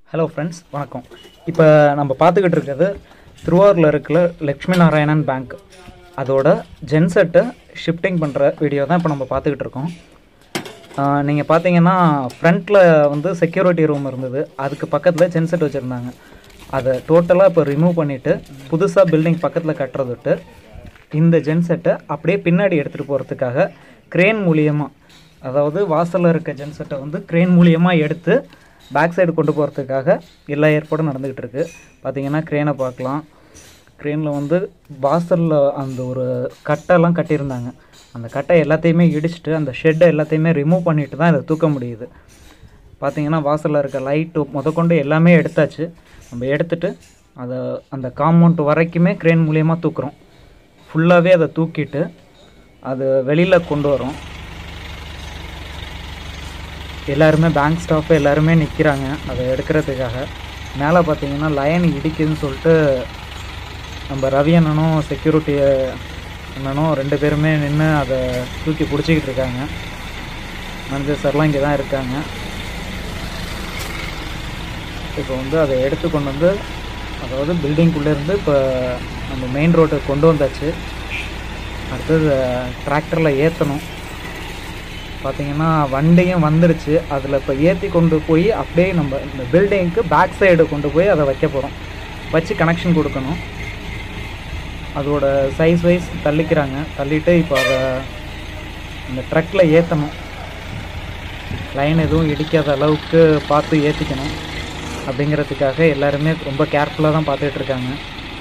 hello friends வணக்கம் இப்போ நம்ம பார்த்துக்கிட்டு இருக்கிறது திருவாரூரில் இருக்கிற லக்ஷ்மி நாராயணன் பேங்க் அதோட ஜென்செட்டை ஷிஃப்டிங் பண்ணுற வீடியோ தான் இப்போ நம்ம பார்த்துக்கிட்டு இருக்கோம் நீங்கள் பார்த்தீங்கன்னா ஃப்ரண்ட்டில் வந்து செக்யூரிட்டி ரூம் இருந்தது அதுக்கு பக்கத்தில் ஜென்செட் வச்சுருந்தாங்க அதை டோட்டலாக இப்போ ரிமூவ் பண்ணிவிட்டு புதுசாக பில்டிங் பக்கத்தில் கட்டுறது விட்டு இந்த ஜென்செட்டை அப்படியே பின்னாடி எடுத்துகிட்டு போகிறதுக்காக க்ரேன் மூலியமாக அதாவது வாசலில் இருக்க ஜென்செட்டை வந்து க்ரேன் மூலியமாக எடுத்து பேக் சைடு கொண்டு போகிறதுக்காக எல்லா ஏற்பாடும் நடந்துக்கிட்டு இருக்கு பார்த்தீங்கன்னா க்ரேனை பார்க்கலாம் க்ரேனில் வந்து வாசலில் அந்த ஒரு கட்டெல்லாம் கட்டியிருந்தாங்க அந்த கட்டை எல்லாத்தையுமே இடிச்சிட்டு அந்த ஷெட்டை எல்லாத்தையுமே ரிமூவ் பண்ணிட்டு தான் இதை தூக்க முடியுது பார்த்தீங்கன்னா வாசலில் இருக்க லைட்டு முதற்கொண்டு எல்லாமே எடுத்தாச்சு நம்ம எடுத்துட்டு அதை அந்த காம்பவுண்ட் வரைக்குமே க்ரேன் மூலியமாக தூக்குறோம் ஃபுல்லாகவே அதை தூக்கிட்டு அது வெளியில் கொண்டு வரோம் எல்லாருமே பேங்க் ஸ்டாஃப் எல்லாருமே நிற்கிறாங்க அதை எடுக்கிறதுக்காக மேலே பார்த்தீங்கன்னா லைன் இடிக்குதுன்னு சொல்லிட்டு நம்ம ரவி அண்ணனும் செக்யூரிட்டி அண்ணனும் ரெண்டு பேருமே நின்று அதை தூக்கி பிடிச்சிக்கிட்டு இருக்காங்க மனிதர் சார்லாம் இங்கே தான் இருக்காங்க இப்போ வந்து அதை எடுத்து கொண்டு வந்து அதாவது பில்டிங்குள்ளே இருந்து இப்போ நம்ம மெயின் ரோட்டுக்கு கொண்டு வந்தாச்சு அடுத்தது டிராக்டரில் ஏற்றணும் பார்த்தீங்கன்னா வண்டியும் வந்துருச்சு அதில் இப்போ ஏற்றி கொண்டு போய் அப்படியே நம்ம இந்த பில்டிங்க்கு பேக் சைடு கொண்டு போய் அதை வைக்க போகிறோம் வச்சு கனெக்ஷன் கொடுக்கணும் அதோட சைஸ் வைஸ் தள்ளிக்கிறாங்க தள்ளிட்டு இப்போ அதை இந்த ட்ரக்கில் ஏற்றணும் லைன் எதுவும் இடிக்காத அளவுக்கு பார்த்து ஏற்றிக்கணும் அப்படிங்கிறதுக்காக எல்லாருமே ரொம்ப கேர்ஃபுல்லாக தான் பார்த்துட்டு இருக்காங்க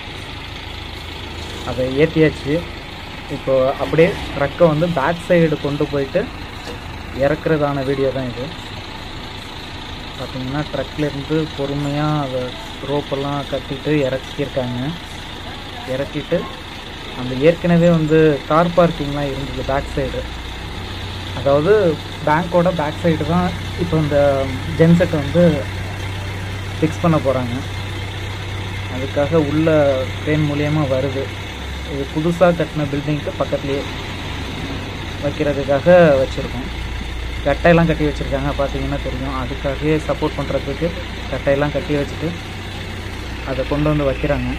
அதை ஏற்றியாச்சு இப்போ அப்படியே ட்ரக்கை வந்து பேக் சைடு கொண்டு போயிட்டு இறக்குறதான வீடியோ தான் இது பார்த்தீங்கன்னா ட்ரக்லேருந்து பொறுமையாக அதை ரோப்பெல்லாம் கட்டிட்டு இறக்கியிருக்காங்க இறக்கிட்டு அந்த ஏற்கனவே வந்து கார் பார்க்கிங்லாம் இருந்தது பேக் சைடு அதாவது பேங்க்கோட பேக் சைடு தான் இப்போ இந்த ஜென்செட் வந்து ஃபிக்ஸ் பண்ண போகிறாங்க அதுக்காக உள்ள ட்ரெயின் மூலியமாக வருது இது புதுசாக கட்டின பில்டிங்க்கு பக்கத்துலேயே வைக்கிறதுக்காக வச்சுருக்கோம் கட்டையெல்லாம் கட்டி வச்சுருக்காங்க பார்த்தீங்கன்னா தெரியும் அதுக்காகவே சப்போர்ட் பண்ணுறதுக்கு கட்டையெல்லாம் கட்டி வச்சுட்டு அதை கொண்டு வந்து வைக்கிறாங்க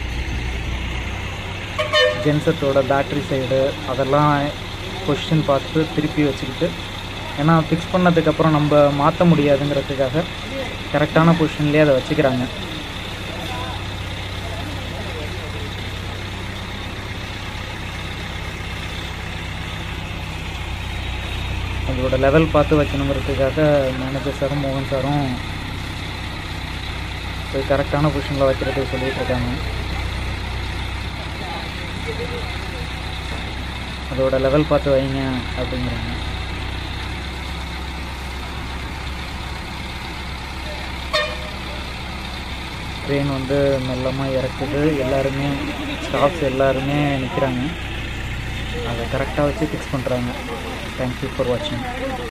ஜென்செட்டோட பேட்ரி சைடு அதெல்லாம் கொஷின் பார்த்து திருப்பி வச்சுக்கிட்டு ஏன்னா ஃபிக்ஸ் பண்ணதுக்கப்புறம் நம்ம மாற்ற முடியாதுங்கிறதுக்காக கரெக்டான பொசிஷன்லேயே அதை வச்சுக்கிறாங்க அதோட லெவல் பார்த்து வைக்கணுங்கிறதுக்காக மேனேஜர் சாரும் மோகன் சாரும் போய் கரெக்டான பொசிஷனில் வைக்கிறதுக்கு சொல்லிட்டு இருக்காங்க அதோட லெவல் பார்த்து வைங்க அப்படிங்கிறாங்க ட்ரெயின் வந்து மெல்லமாக இறக்குது எல்லாருமே ஸ்டாஃப்ஸ் எல்லாருமே நிற்கிறாங்க அதை கரெக்டாக வச்சு ஃபிக்ஸ் பண்ணுறாங்க தேங்க்யூ ஃபார் வாட்சிங்